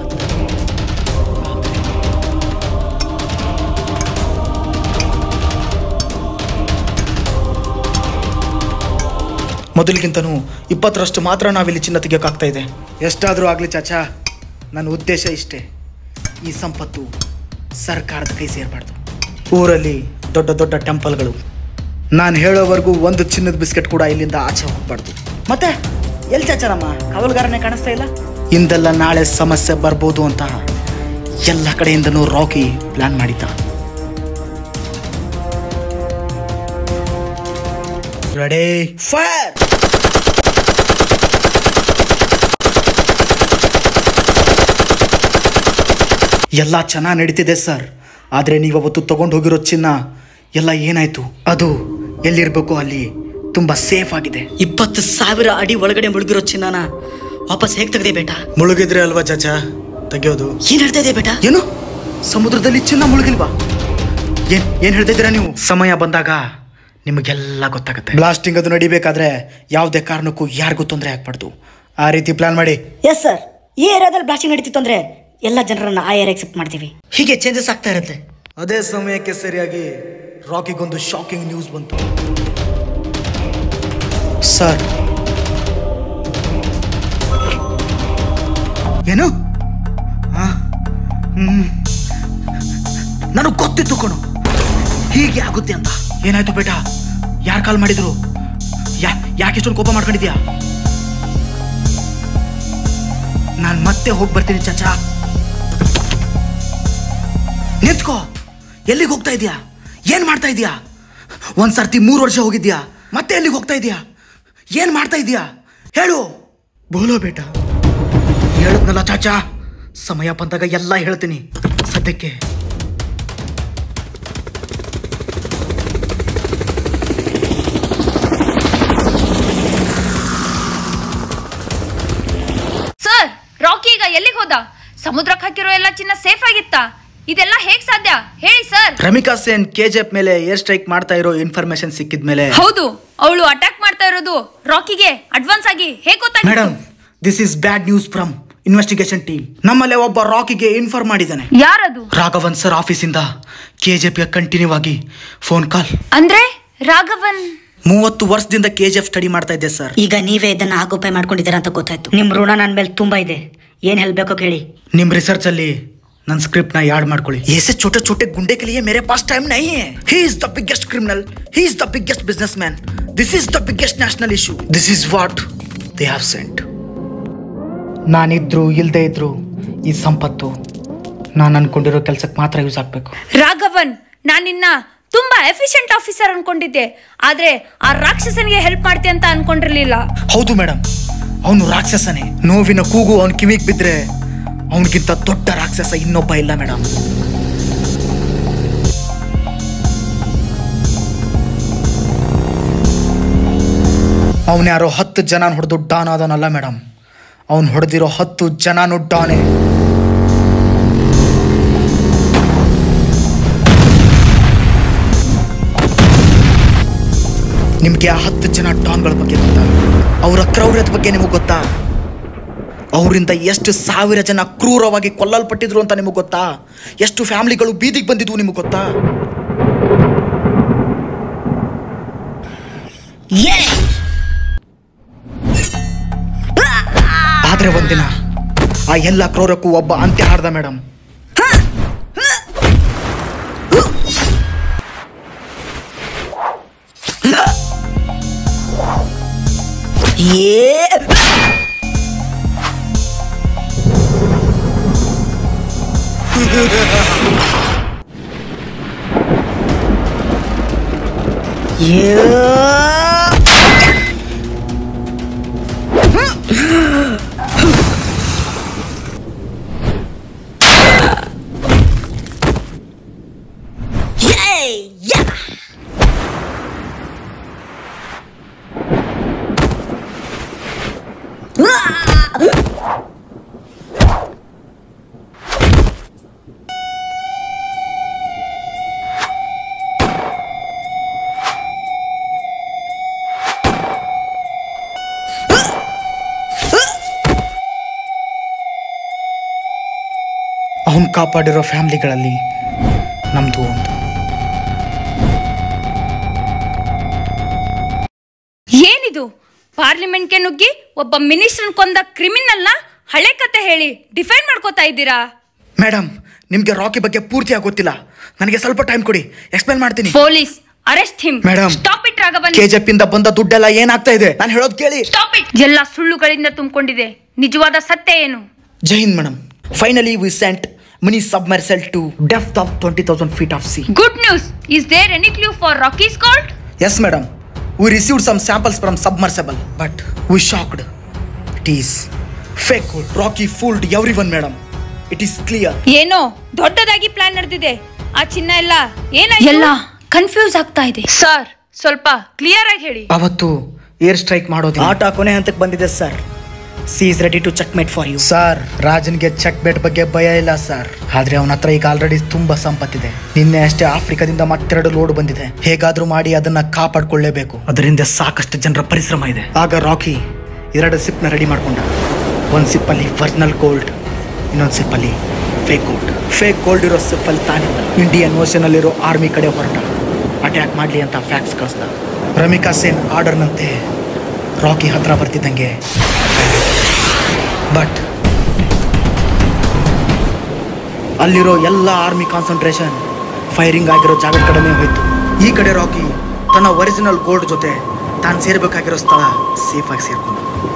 ಮೊದಲಿಗಿಂತನೂ ಇಪ್ಪತ್ತರಷ್ಟು ಮಾತ್ರ ನಾವಿಲ್ಲಿ ಚಿನ್ನ ತೆಗಿಯೋಕ್ಕಾಗ್ತಾ ಇದೆ ಎಷ್ಟಾದರೂ ಆಗಲಿ ಚಾಚಾ ನನ್ನ ಉದ್ದೇಶ ಇಷ್ಟೇ ಈ ಸಂಪತ್ತು ಸರ್ಕಾರದ ಕೈ ಸೇರಬಾರ್ದು ಊರಲ್ಲಿ ದೊಡ್ಡ ದೊಡ್ಡ ಟೆಂಪಲ್ಗಳು ನಾನು ಹೇಳೋವರೆಗೂ ಒಂದು ಚಿನ್ನದ ಬಿಸ್ಕೆಟ್ ಕೂಡ ಇಲ್ಲಿಂದ ಆಚೆ ಹೋಗ್ಬಾರ್ದು ಮತ್ತೆ ಎಲ್ಲಿ ಚಾಚಾರಮ್ಮ ಕಾವಲುಗಾರನೇ ಕಾಣಿಸ್ತಾ ಇಲ್ಲ ಇಂದೆಲ್ಲ ನಾಳೆ ಸಮಸ್ಯೆ ಬರ್ಬೋದು ಅಂತ ಎಲ್ಲ ಕಡೆಯಿಂದನೂ ರಾಕಿ ಪ್ಲಾನ್ ಮಾಡಿದ್ದ ರೆಡಿ ಫೈರ್ ಎಲ್ಲ ಚೆನ್ನಾಗಿ ನಡೀತಿದೆ ಸರ್ ಆದರೆ ನೀವವತ್ತು ತಗೊಂಡು ಹೋಗಿರೋ ಚಿನ್ನ ಎಲ್ಲ ಏನಾಯ್ತು ಅದು ಎಲ್ಲಿರ್ಬೇಕು ಅಲ್ಲಿ ತುಂಬಾ ಸೇಫ್ ಆಗಿದೆ ಇಪ್ಪತ್ತು ಸಾವಿರ ಅಡಿ ಒಳಗಡೆ ಮುಳುಗಿರೋ ಚಿನ್ನನ ವಾಪಸ್ ಹೇಗೆ ತೆಗ್ದೆ ಬೇಟ ಮುಳುಗಿದ್ರೆ ಅಲ್ವಾ ಚಾಚಾ ತೆಗೆಯೋದು ಏನ್ ಹೇಳ್ತಾ ಇದೆ ಬೇಟ ಏನು ಸಮುದ್ರದಲ್ಲಿ ಚಿನ್ನ ಮುಳುಗಿಲ್ವಾ ಏನ್ ಏನ್ ಹೇಳ್ತಾ ಇದ್ದೀರಾ ನೀವು ಸಮಯ ಬಂದಾಗ ನಿಮಗೆಲ್ಲ ಗೊತ್ತಾಗುತ್ತೆ ಬ್ಲಾಸ್ಟಿಂಗ್ ಅದು ನಡಿಬೇಕಾದ್ರೆ ಯಾವುದೇ ಕಾರಣಕ್ಕೂ ಯಾರಿಗೂ ತೊಂದರೆ ಆಗ್ಬಾರ್ದು ಆ ರೀತಿ ಪ್ಲಾನ್ ಮಾಡಿ ಎಸ್ ಸರ್ ಈ ಏರಿಯಾದಲ್ಲಿ ಬ್ಲಾಸ್ಟಿಂಗ್ ನಡೀತಿತ್ತು ಅಂದ್ರೆ ಎಲ್ಲ ಜನರನ್ನ ಆ ಏರಿಯಾ ಎಕ್ಸೆಪ್ಟ್ ಮಾಡ್ತೀವಿ ಹೀಗೆ ಚೇಂಜಸ್ ಆಗ್ತಾ ಇರುತ್ತೆ ಅದೇ ಸಮಯಕ್ಕೆ ಸರಿಯಾಗಿ ರಾಕಿಗೊಂದು ಶಾಕಿಂಗ್ ನ್ಯೂಸ್ ಬಂತು ಸರ್ ಏನು ಆ? ಹ್ಮ್. ನನಗ್ ಗೊತ್ತಿತ್ತು ಕಣು ಹೀಗೆ ಆಗುತ್ತೆ ಅಂತ ಏನಾಯ್ತು ಬೇಟ ಯಾರು ಕಾಲ್ ಮಾಡಿದ್ರು ಯಾ ಯಾಕೆ ಇಷ್ಟೊಂದು ಕೋಪ ಮಾಡ್ಕೊಂಡಿದ್ಯಾ ನಾನು ಮತ್ತೆ ಹೋಗಿ ಬರ್ತೀನಿ ಚಾಚಾ ನಿಂತ್ಕೋ ಎಲ್ಲಿಗೆ ಹೋಗ್ತಾ ಇದೀಯಾ ಏನ್ ಮಾಡ್ತಾ ಇದೀಯಾ ಒಂದ್ ಸರ್ತಿ ಮೂರು ವರ್ಷ ಹೋಗಿದ್ಯಾ ಮತ್ತೆ ಎಲ್ಲಿಗೆ ಹೋಗ್ತಾ ಇದೀಯಾ ಏನ್ ಮಾಡ್ತಾ ಇದೀಯಾ ಹೇಳು ಬೋಲೋ ಬೇಟ ಹೇಳದ್ನಲ್ಲ ಚಾಚಾ ಸಮಯ ಬಂದಾಗ ಎಲ್ಲ ಹೇಳ್ತೀನಿ ಸದ್ಯಕ್ಕೆ ಸರ್ ರಾಕಿ ಈಗ ಎಲ್ಲಿಗೆ ಹೋದ ಸಮುದ್ರಕ್ಕೆ ಹಾಕಿರೋ ಎಲ್ಲ ಚಿನ್ನ ಸೇಫ್ ಆಗಿತ್ತಾ ಇದೆಲ್ಲ ಹೇಗ್ ಸಾಧ್ಯ ಹೇಳಿ ಸರ್ ರಮಿಕಾ ಸೇನ್ ಕೆಜಿಎಫ್ ಮೇಲೆ ಏರ್ ಸ್ಟ್ರೈಕ್ ಮಾಡ್ತಾ ಇರೋ ಇನ್ಫಾರ್ಮೇಶನ್ ಸಿಕ್ಕಿದ್ಮೇಲೆ ಹೌದು ಅವಳು ಅಟ್ಯಾಕ್ ಮಾಡ್ತಾ ಇರೋದು ರಾಕಿಗೆ ಅಡ್ವಾನ್ಸ್ ಆಗಿ ಹೇಗ್ ಗೊತ್ತಾಗಿತ್ತು madam this is bad news from investigation team ನಮ್ಮಲ್ಲೇ ಒಬ್ಬ ರಾಕಿಗೆ ಇನ್ಫಾರ್ಮ್ ಮಾಡಿದ್ದಾನೆ ಯಾರದು ರಾಘವನ್ ಸರ್ ಆಫೀಸಿಂದ ಕೆಜಿಎಫ್ಗೆ ಕಂಟಿನ್ಯೂ ಆಗಿ ಫೋನ್ ಕಾಲ್ ಅಂದ್ರೆ ರಾಘವನ್ ಮೂವತ್ತು ವರ್ಷದಿಂದ ಕೆಜಿಎಫ್ ಸ್ಟಡಿ ಮಾಡ್ತಾ ಇದ್ದೆ ಸರ್ ಈಗ ನೀವೇ ಇದನ್ನ ಆಗೋಪಾಯ ಮಾಡ್ಕೊಂಡಿದ್ದೀರಾ ಅಂತ ಗೊತ್ತಾಯ್ತು ನಿಮ್ ಋಣ ನನ್ನ ಮೇಲೆ ತುಂಬಾ ಇದೆ ಏನ್ ಹೇಳ್ಬೇಕೋ ಕೇಳಿ ನಿಮ್ ರಿಸರ್ಚ್ ಅಲ್ಲಿ ನನ್ನ ಸ್ಕ್ರಿಪ್ಟ್ ನ ಯಾಡ್ ಮಾಡ್ಕೊಳ್ಳಿ ऐसे छोटे छोटे गुंडे के लिए मेरे पास टाइम नहीं है he is the biggest criminal he is the biggest businessman this is the biggest national issue this is what they have sent ನಾನಿದ್ರು ಇಲ್ಲದೆ ಇದ್ರು ಈ ಸಂಪತ್ತು ನಾನು ಅನ್ಕೊಂಡಿರೋ ಕೆಲಸಕ್ಕೆ ಮಾತ್ರ ಯೂಸ್ ಆಗಬೇಕು ರಾಘವನ್ ನಾನಿನ್ನ ತುಂಬಾ ಎಫಿಷಿಯಂಟ್ ಆಫೀಸರ್ ಅನ್ಕೊಂಡಿದ್ದೆ ಆದ್ರೆ ಆ ರಾಕ್ಷಸನಿಗೆ ಹೆಲ್ಪ್ ಮಾಡ್ತಿ ಅಂತ ಅನ್ಕೊಂಡಿರ್ಲಿಲ್ಲ ಹೌದು ಮೇಡಮ್ ಅವನು ರಾಕ್ಷಸನೇ ನೋವಿನ ಕೂಗು ಅವನ ಕಿವಿಗೆ ಬಿದ್ದರೆ ಅವನಿಗಿಂತ ದೊಡ್ಡ ರಾಕ್ಷಸ ಇನ್ನೊಬ್ಬ ಇಲ್ಲ ಮೇಡಮ್ ಅವನ್ಯಾರೋ ಹತ್ತು ಜನ ಹೊಡೆದು ಡಾನ್ ಆದವನಲ್ಲ ಮೇಡಮ್ ಅವನು ಹೊಡೆದಿರೋ ಹತ್ತು ಜನನು ಡಾನೆ ನಿಮ್ಗೆ ಆ ಹತ್ತು ಜನ ಡಾನ್ಗಳ ಬಗ್ಗೆ ಗೊತ್ತಾ ಅವರ ಕ್ರೌರ್ಯದ ಬಗ್ಗೆ ನಿಮಗೆ ಗೊತ್ತಾ ಅವರಿಂದ ಎಷ್ಟು ಸಾವಿರ ಜನ ಕ್ರೂರವಾಗಿ ಕೊಲ್ಲಲ್ಪಟ್ಟಿದ್ರು ಅಂತ ನಿಮಗೆ ಗೊತ್ತಾ ಎಷ್ಟು ಫ್ಯಾಮಿಲಿಗಳು ಬೀದಿಗೆ ಬಂದಿದ್ವು ನಿಮಗೆ ಗೊತ್ತಾ ಆದ್ರೆ ಒಂದಿನ ಆ ಎಲ್ಲ ಕ್ರೌರಕ್ಕೂ ಒಬ್ಬ ಅಂತ್ಯ ಹಾಡ್ದ ಮೇಡಮ್ ಏ ಅವನ್ ಕಾಪಾಡಿರೋ ಫ್ಯಾಮಿಲಿಗಳಲ್ಲಿ ನಮ್ದು ಒಂದು ಏನಿದು ಪಾರ್ಲಿಮೆಂಟ್ಗೆ ನುಗ್ಗಿ ಒಬ್ಬ ಮಿನಿಸ್ಟರ್ ಕೊಂದ ಕ್ರಿಮಿನಲ್ನ ಹಳೆ ಕತೆ ಹೇಳಿ ಡಿಫೈನ್ ಮಾಡ್ಕೋತಾ ಇದ್ದೀರಾ ಮೇಡಮ್ ನಿಮ್ಗೆ ರಾಕಿ ಬಗ್ಗೆ ಪೂರ್ತಿಯಾಗಿ ಗೊತ್ತಿಲ್ಲ ನನಗೆ ಸ್ವಲ್ಪ ಟೈಮ್ ಕೊಡಿ ಎಕ್ಸ್ಪ್ಲೇನ್ ಮಾಡ್ತೀನಿ police arrest him madam stop it Raghavan ಕೆಜೆಪ್ ಇಂದ ಬಂದ ದುಡ್ಡೆಲ್ಲ ಏನಾಗ್ತಾ ಇದೆ ನಾನು ಹೇಳೋದು ಕೇಳಿ ಸ್ಟಾಪ್ ಇಟ್ ಎಲ್ಲ ಸುಳ್ಳುಗಳಿಂದ ತುಂಬಿಕೊಂಡಿದೆ ನಿಜವಾದ ಸತ್ಯ ಏನು Jai Hind madam finally we sent money submersible to depth of twenty thousand feet of sea good news is there any clue for Rocky's gold Yes, madam. We received some samples from submersible, but we shocked. It is fake gold. Rocky fooled everyone, madam. It is clear. ಏನೋ ದೊಡ್ಡದಾಗಿ plan ನಡೆದಿದೆ ಆ ಚಿನ್ನ ಎಲ್ಲ ಏನಾಯ್ತು ಎಲ್ಲ confuse ಆಗ್ತಾ ಇದೆ ಸರ್ ಸ್ವಲ್ಪ ಕ್ಲಿಯರ್ ಆಗಿ ಹೇಳಿ ಅವತ್ತು ಏರ್ ಸ್ಟ್ರೈಕ್ ಮಾಡೋದು ಆಟ ಕೊನೆ ಹಂತಕ್ಕೆ ಬಂದಿದೆ sir she is ready to checkmate for you sir ರಾಜನ್ಗೆ ಚೆಕ್ ಬೇಟ್ ಬಗ್ಗೆ ಭಯ ಇಲ್ಲ ಸರ್ ಆದ್ರೆ ಅವನ ಹತ್ರ ಈಗ ಆಲ್ರೆಡಿ ತುಂಬಾ ಸಂಪತ್ತಿದೆ ನಿನ್ನೆ ಅಷ್ಟೇ ಆಫ್ರಿಕಾದಿಂದ ಮತ್ತೆರಡು ಲೋಡ್ ಬಂದಿದೆ ಹೇಗಾದ್ರೂ ಮಾಡಿ ಅದನ್ನ ಕಾಪಾಡ್ಕೊಳ್ಳೇಬೇಕು ಅದರಿಂದ ಸಾಕಷ್ಟು ಜನರ ಪರಿಶ್ರಮ ಇದೆ ಆಗ ರಾಕಿ ಎರಡು ಸಿಪ್ ನ ರೆಡಿ ಮಾಡ್ಕೊಂಡ ಒಂದ್ ಸಿಪ್ ಅಲ್ಲಿ ಒರಿಜಿನಲ್ ಗೋಲ್ಡ್ ಇನ್ನೊಂದ್ ಸಿಪ್ ಅಲ್ಲಿ ಫೇಕ್ ಗೋಲ್ಡ್ ಫೇಕ್ ಗೋಲ್ಡ್ ಇರೋ ಸಿಪ್ ಅಲ್ಲಿ ತಾನಿಲ್ಲ ಇಂಡಿಯನ್ ಓಷನ್ ಅಲ್ಲಿರೋ ಆರ್ಮಿ ಕಡೆ ಹೊರಟ ಅಟ್ಯಾಕ್ ಮಾಡ್ಲಿ ಅಂತ ಫ್ಯಾಕ್ಸ್ ಕಳಿಸ್ದ ರಮಿಕಾ ಸೇನ್ ಆರ್ಡರ್ನಂತೆ ರಾಕಿ ಹತ್ರ ಬರ್ತಿದ್ದಂಗೆ ಬಟ್ ಅಲ್ಲಿರೋ ಎಲ್ಲ ಆರ್ಮಿ ಕಾನ್ಸಂಟ್ರೇಷನ್ ಫೈರಿಂಗ್ ಆಗಿರೋ ಜಾಗದ ಕಡೆನೇ ಹೋಯ್ತು ಈ ಕಡೆ ರಾಕಿ ತನ್ನ ಒರಿಜಿನಲ್ ಗೋಲ್ಡ್ ಜೊತೆ ತಾನು ಸೇರ್ಬೇಕಾಗಿರೋ ಸ್ಥಳ ಸೇಫ್ ಆಗಿ ಸೇರ್ಕೊಂಡ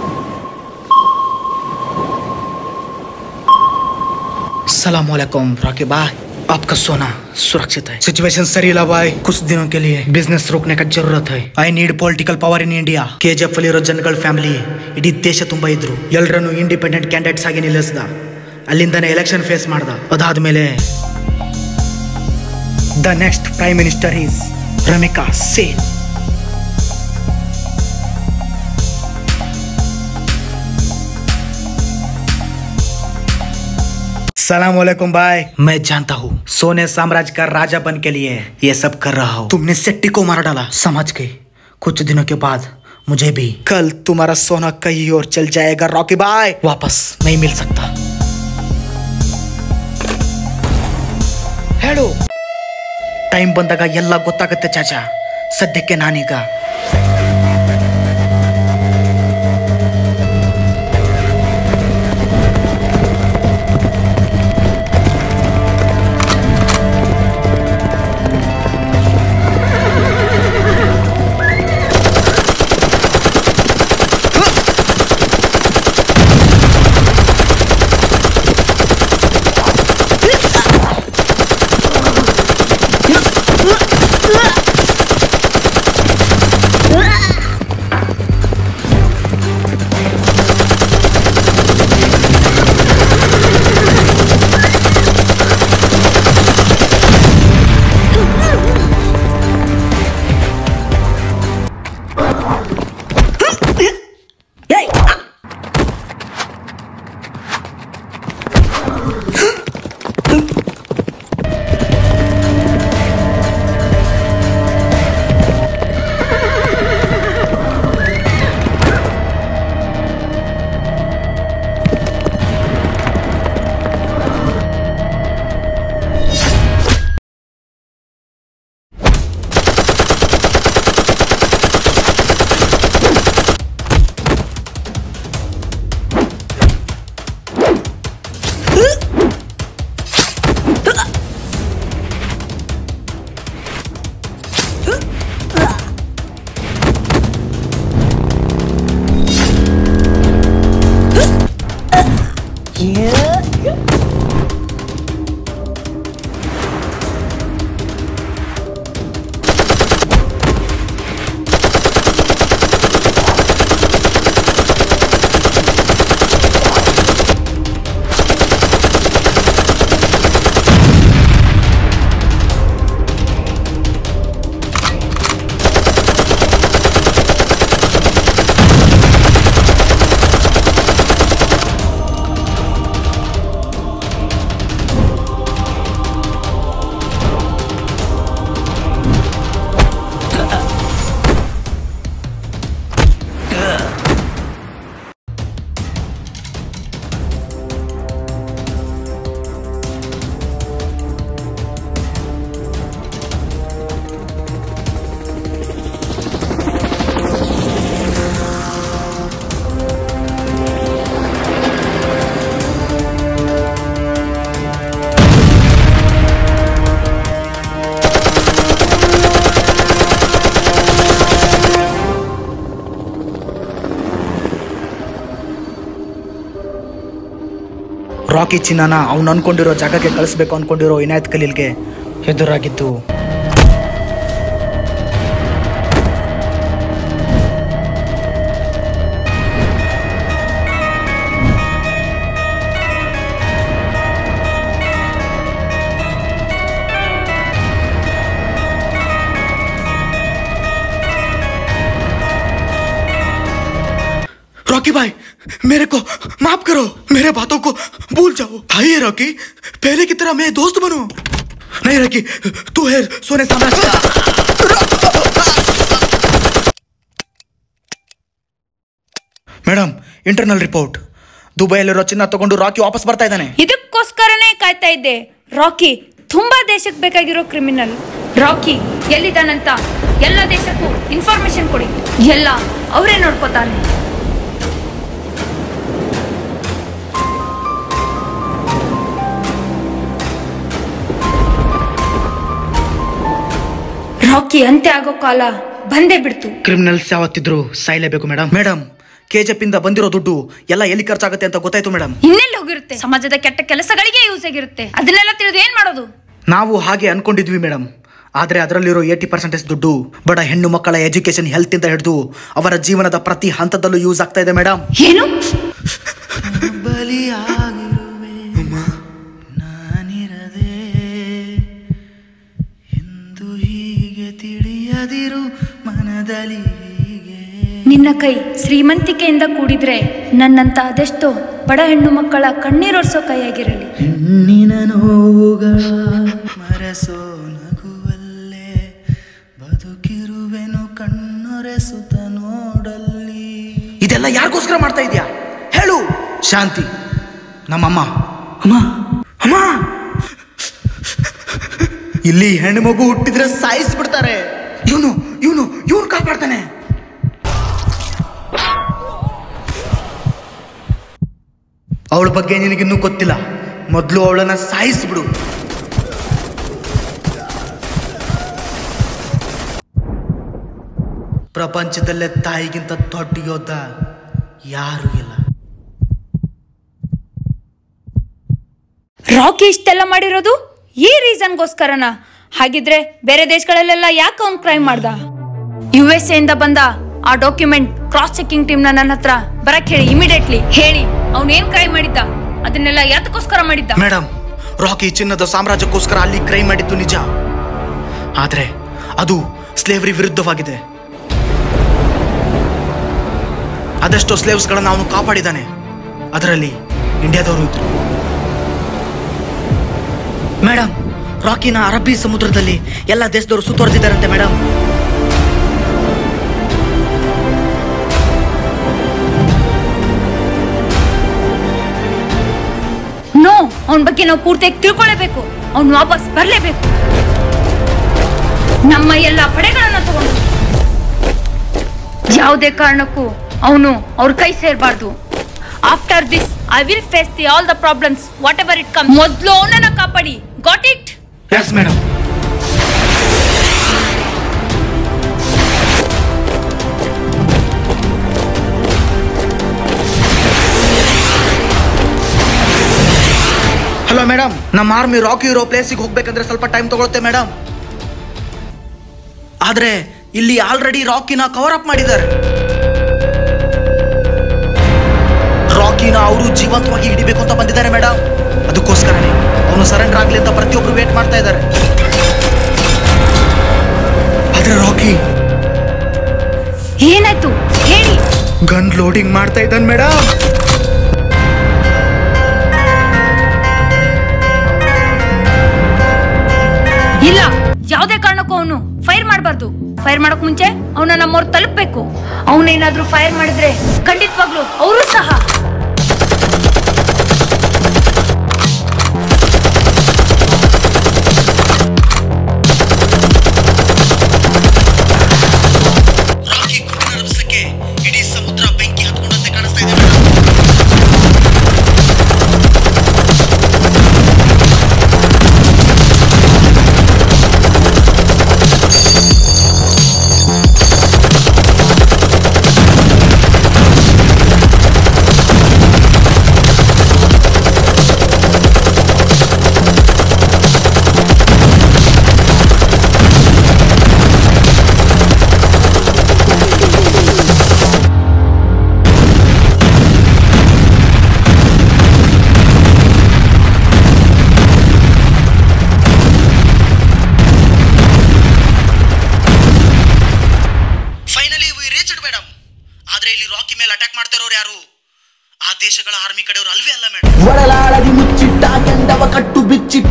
सलाम वालेकुम रॉकी भाई आपका सोना सुरक्षित है सिचुएशन सही ला भाई कुछ दिनों के लिए बिजनेस रोकने का जरूरत है I need political power in India K G F ಅಲ್ಲಿರೋ ಜನಗಳ ಫ್ಯಾಮಿಲಿ ಇಡೀ ದೇಶ ತುಂಬ ಇದ್ರು ಎಲ್ಲರನ್ನು ಇಂಡಿಪೆಂಡೆಂಟ್ ಕ್ಯಾಂಡಿಡೇಟ್ಸ್ ಆಗಿ ನಿಲ್ಲಿಸ್ದ ಅಲ್ಲಿಂದನೇ ಎಲೆಕ್ಷನ್ ಫೇಸ್ ಮಾಡ್ದ ಅದಾದ್ಮೇಲೆ the next prime minister is Ramika Sen सलाम वालेकुम भाई मैं जानता हूँ सोने साम्राज्य का राजा बन के लिए ये सब कर रहा हूँ तुमने सेट्टी को मार डाला समझ गई कुछ दिनों के बाद मुझे भी कल तुम्हारा सोना कहीं और चल जाएगा रॉकी भाई वापस नहीं मिल सकता ಹೇಳು ಟೈಮ್ ಬಂದಾಗ ಎಲ್ಲ ಗೊತ್ತಾಗುತ್ತೆ ಚಾಚಾ ಸದ್ಯಕ್ಕೆ ನಾನೀಗ ರಾಕಿ ಚಿನ್ನನ ಅವ್ನು ಅನ್ಕೊಂಡಿರೋ ಜಾಗಕ್ಕೆ ಕಳಿಸ್ಬೇಕು ಅನ್ಕೊಂಡಿರೋ ಇನಾಯತ್ ಖಲೀಲ್ಗೆ ಎದುರಾಗಿದ್ದು रॉकी भाई मेरे को माफ करो मेरे बातों को भूल जाओ भाई है रॉकी पहले की तरह मैं दोस्त बनू नहीं रॉकी तू है सोने साम्राज्य ಮೇಡಮ್ ಇಂಟರ್ನಲ್ ರಿಪೋರ್ಟ್ ದುಬೈಯಲ್ಲಿರೋ ಚಿನ್ನ ತಗೊಂಡು ರಾಕಿ ವಾಪಸ್ ಬರ್ತಾ ಇದ್ದಾನೆ ಇದಕ್ಕೋಸ್ಕರನೇ ಕಾಯ್ತಾ ಇದ್ದೆ ರಾಕಿ ತುಂಬಾ ದೇಶಕ್ಕೆ ಬೇಕಾಗಿರೋ ಕ್ರಿಮಿನಲ್ ರಾಕಿ ಎಲ್ಲಿದ್ದಾನಂತ ಎಲ್ಲ ದೇಶಕ್ಕೂ ಇನ್ಫಾರ್ಮೇಶನ್ ಕೊಡಿ ಎಲ್ಲ ಅವರೇ ನೋಡ್ಕೋತಾನೆ ರಾಕಿ ಅಂತ್ಯ ಆಗೋ ಕಾಲ ಬಂದೇ ಬಿಡ್ತು ಕ್ರಿಮಿನಲ್ಸ್ ಯಾವತ್ತಿದ್ರು ಸಾಯ್ಲೇಬೇಕು ಮೇಡಮ್ ಮೇಡಮ್ ಕೆಜೆಪ್ ಇಂದ ಬಂದಿರೋ ದುಡ್ಡು ಎಲ್ಲ ಎಲ್ಲಿ ಖರ್ಚಾಗುತ್ತೆ ಅಂತ ಗೊತ್ತಾಯ್ತು ಮೇಡಮ್ ಇನ್ನೆಲ್ಲಿ ಹೋಗಿರುತ್ತೆ ಸಮಾಜದ ಕೆಟ್ಟ ಕೆಲಸಗಳಿಗೆ ಯೂಸ್ ಆಗಿರುತ್ತೆ ಅದನ್ನೆಲ್ಲ ತಿಳಿದು ಏನ್ ಮಾಡೋದು ನಾವು ಹಾಗೆ ಅನ್ಕೊಂಡಿದ್ವಿ ಮೇಡಮ್ ಆದರೆ ಅದರಲ್ಲಿರೋ ಏಯ್ಟಿ ಪರ್ಸೆಂಟೇಜ್ ದುಡ್ಡು ಬಡ ಹೆಣ್ಣು ಮಕ್ಕಳ ಎಜುಕೇಶನ್ ಹೆಲ್ತ್ ಇಂದ ಹಿಡಿದು ಅವರ ಜೀವನದ ಪ್ರತಿ ಹಂತದಲ್ಲೂ ಯೂಸ್ ಆಗ್ತಾ ಇದೆ ಮೇಡಮ್ ಏನು ನಾನಿರದೆ ಎಂದು ಹೀಗೆ ತಿಳಿಯದಿರು ಮನದಲ್ಲಿ ಹೀಗೆ ನಿನ್ನ ಕೈ ಶ್ರೀಮಂತಿಕೆಯಿಂದ ಕೂಡಿದ್ರೆ ನನ್ನಂತ ಅದೆಷ್ಟೋ ಬಡ ಹೆಣ್ಣು ಮಕ್ಕಳ ಕಣ್ಣೀರೊರ್ಸೋ ಕೈಯಾಗಿರಲಿ ಹೆಣ್ಣಿನ ನೋವುಗಳ ಮರೆಸೋ ನಗುವಲ್ಲೇ ಬದುಕಿರುವೆನು ಕಣ್ಣೊರೆಸುತ್ತ ನೋಡಲ್ಲಿ ಇದೆಲ್ಲ ಯಾರಿಗೋಸ್ಕರ ಮಾಡ್ತಾ ಇದೀಯಾ ಹೇಳು ಶಾಂತಿ ನಮ್ಮಮ್ಮ ಅಮ್ಮ ಅಮ್ಮ ಇಲ್ಲಿ ಹೆಣ್ಣು ಮಗು ಹುಟ್ಟಿದ್ರೆ ಸಾಯಿಸ್ಬಿಡ್ತಾರೆ ಇವನು ಇವನು ಇವನು ಕಾಪಾಡ್ತಾನೆ ಅವಳ ಬಗ್ಗೆ ನಿನಗಿನ್ನೂ ಗೊತ್ತಿಲ್ಲ ಮೊದಲು ಅವಳನ್ನ ಸಾಯಿಸ್ಬಿಡು ಪ್ರಪಂಚದಲ್ಲೇ ತಾಯಿಗಿಂತ ದೊಡ್ಡ ಯೋಧ ಯಾರು ಇಲ್ಲ ರಾಕಿ ಇಷ್ಟೆಲ್ಲ ಮಾಡಿರೋದು ಈ ರೀಸನ್ಗೋಸ್ಕರನ ಹಾಗಿದ್ರೆ ಬೇರೆ ದೇಶಗಳಲ್ಲೆಲ್ಲ ಯಾಕೆ ಅವ್ನ್ ಕ್ರೈಮ್ ಮಾಡ್ದ ಯು ಎಸ್ ಇಂದ ಬಂದ ಆ ಡಾಕ್ಯುಮೆಂಟ್ ಕ್ರಾಸ್ ಚೆಕಿಂಗ್ ಟೀಮ್ ನನ್ನ ಹತ್ರ ಬರಕ್ ಹೇಳಿ ಇಮಿಡಿಯೇಟ್ಲಿ ಹೇಳಿ ಅವ್ನ್ ಏನ್ ಕ್ರೈಮ್ ಮಾಡಿದ್ದ ಅದನ್ನೆಲ್ಲ ಯಾತಕ್ಕೋಸ್ಕರ ಮಾಡಿದ್ದ ಮೇಡಮ್ ರಾಕಿ ಚಿನ್ನದ ಸಾಮ್ರಾಜ್ಯಕ್ಕೋಸ್ಕರ ಅಲ್ಲಿ ಕ್ರೈಮ್ ಮಾಡಿದ್ದು ನಿಜ ಆದ್ರೆ ಅದು ಸ್ಲೇವರಿ ವಿರುದ್ಧವಾಗಿದೆ ಅದೆಷ್ಟೋ ಸ್ಲೇವ್ಸ್ಗಳನ್ನ ಅವನು ಕಾಪಾಡಿದ್ದಾನೆ ಅದರಲ್ಲಿ ಇಂಡಿಯಾದವರು ಇದ್ರು ಮೇಡಮ್ ರಾಕಿನ ಅರಬ್ಬಿ ಸಮುದ್ರದಲ್ಲಿ ಎಲ್ಲ ದೇಶದವರು ಸುತ್ತುವರೆದಿದ್ದಾರಂತೆ ಮೇಡಮ್ ನೋ ಅವನ ಬಗ್ಗೆ ನಾವು ಪೂರ್ತಿಯಾಗಿ ತಿಳ್ಕೊಳ್ಳೇಬೇಕು ಅವ್ನು ವಾಪಸ್ ಬರ್ಲೇಬೇಕು ನಮ್ಮ ಎಲ್ಲ ಪಡೆಗಳನ್ನ ತಗೊಂಡು ಯಾವುದೇ ಕಾರಣಕ್ಕೂ ಅವನು ಅವ್ರ ಕೈ ಸೇರಬಾರ್ದು after this I will face the all the problems whatever it come ಮೊದಲು ಅವನನ್ನ ಕಾಪಾಡಿ got it yes madam hello madam ನಮ್ಮ ಆರ್ಮಿ ರಾಕಿ ಇರೋ ಪ್ಲೇಸಿಗೆ ಹೋಗ್ಬೇಕಂದ್ರೆ ಸ್ವಲ್ಪ ಟೈಮ್ ತಗೊಳುತ್ತೆ ಮೇಡಮ್ ಆದ್ರೆ ಇಲ್ಲಿ ಆಲ್ರೆಡಿ ರಾಕಿನ ಕವರ್ ಅಪ್ ಮಾಡಿದ್ದಾರೆ ರಾಕಿನ ಅವರು ಜೀವಂತವಾಗಿ ಹಿಡಿಬೇಕು ಅಂತ ಬಂದಿದ್ದಾರೆ ಮೇಡಮ್ ಅದಕ್ಕೋಸ್ಕರನೇ ಅವನು ಸರೆಂಡರ್ ಆಗ್ಲಿ ಅಂತ ಪ್ರತಿಯೊಬ್ರು ವೇಟ್ ಮಾಡ್ತಾ ಇದ್ದಾರೆ ಆದ್ರೆ ರಾಕಿ ಏನಾಯ್ತು ಹೇಳಿ ಗನ್ ಲೋಡಿಂಗ್ ಮಾಡ್ತಾ ಇದ್ದಾನೆ ಮೇಡಮ್ ಇಲ್ಲ ಯಾವುದೇ ಕಾರಣಕ್ಕೂ ಅವನು ಫೈರ್ ಮಾಡಬಾರ್ದು ಫೈರ್ ಮಾಡಕ್ ಮುಂಚೆ ಅವನ ನಮ್ಮವ್ರು ತಲುಪಬೇಕು ಅವನೇನಾದ್ರೂ ಫೈರ್ ಮಾಡಿದ್ರೆ ಖಂಡಿತವಾಗ್ಲು ಅವರು ಸಹ ರಾಕಿ ಗುಂಡಿನ ರಭಸಕ್ಕೆ ಇಡೀ ಸಮುದ್ರ ಬೆಂಕಿ ಹತ್ಕೊಂಡಂತೆ ಕಾಣಿಸ್ತಾ ಇದೆ ಮೇಡಮ್ ಮೇಡಮ್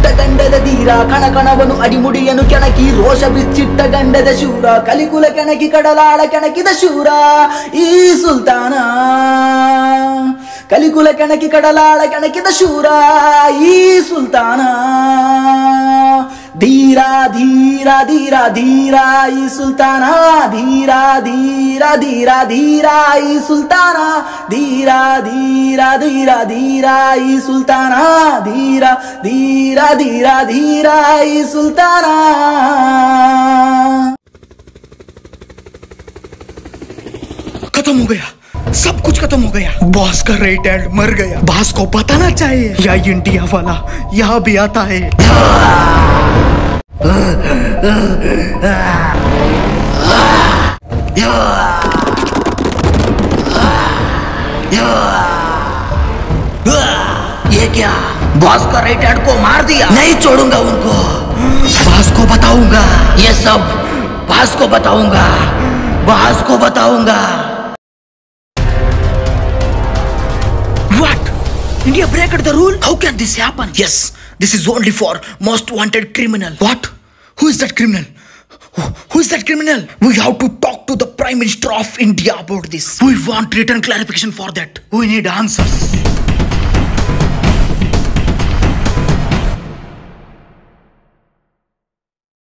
ಬಿಚ್ಚಿಟ್ಟ ಗಂಡದ ಧೀರ ಕಣ ಕಣವನು ಅಡಿಮುಡಿಯನು ಕೆಣಕಿ ರೋಷ ಬಿಚ್ಚಿಟ್ಟ ಗಂಡದ ಶೂರ ಕಲಿಕುಲ ಕೆಣಕಿ ಕಡಲಾಳ ಕೆಣಕಿದ ಶೂರ ಈ ಸುಲ್ತಾನ ಕಲಿಕುಲ ಕೆಣಕಿ ಕಡಲಾಳ ಕೆಣಕಿದ ಶೂರ ಈ ಸುಲ್ತಾನ ಧೀರ ಧೀರ ಧೀರ ಧೀರ ಈ ಸುಲ್ತಾನ ಧೀರ ಧೀರ ಧೀರ ಧೀರ ಈ ಸುಲ್ತಾನ ಧೀರ ಧೀರ ಧೀರ ಧೀರ ಈ ಸುಲ್ತಾನ ಧೀರ ಧೀರ ಧೀರ ಧೀರ ಈ ಸುಲ್ತಾನ खत्म हो गया सब कुछ खत्म हो गया बॉस का राइट हैंड मर गया बॉस को बताना चाहिए या इंडिया वाला यहाँ भी आता है ये क्या बॉस का राइट हैंड को मार दिया नहीं छोड़ूंगा उनको बॉस को बताऊंगा ये सब बॉस को बताऊंगा बॉस को बताऊंगा What? India break the rule? How can this happen? Yes, this is only for most wanted criminal. What? Who is that criminal? Who- Who is that criminal? We have to talk to the Prime Minister of India about this. We want written clarification for that. We need answers.